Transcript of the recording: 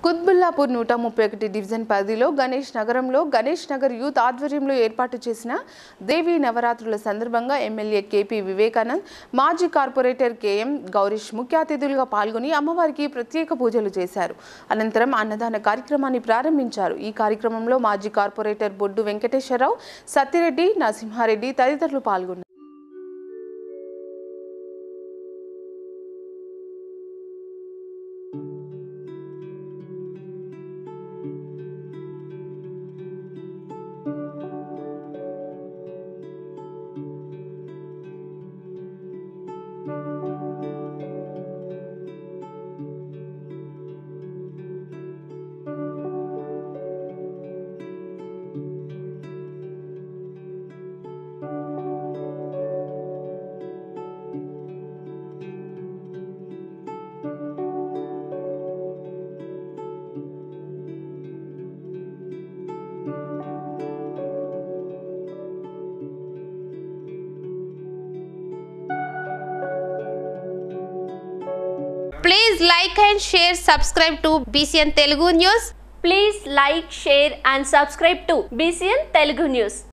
కుత్బుల్లాపూర్ నూట ముప్పై ఒకటి డివిజన్ పరిధిలో గణేష్ నగరంలో గణేష్ నగర్ యూత్ ఆధ్వర్యంలో ఏర్పాటు చేసిన దేవీ నవరాత్రుల సందర్భంగా ఎమ్మెల్యే కేపీ వివేకానంద్ మాజీ కార్పొరేటర్ కేఎం గౌరీష్ ముఖ్య అతిథులుగా పాల్గొని అమ్మవారికి ప్రత్యేక పూజలు చేశారు అనంతరం అన్నదాన కార్యక్రమాన్ని ప్రారంభించారు ఈ కార్యక్రమంలో మాజీ కార్పొరేటర్ బొడ్డు వెంకటేశ్వరరావు సత్యరెడ్డి నరసింహారెడ్డి తదితరులు పాల్గొన్నారు Please like and share, subscribe to BCN Telugu News. Please like, share and subscribe to BCN Telugu News.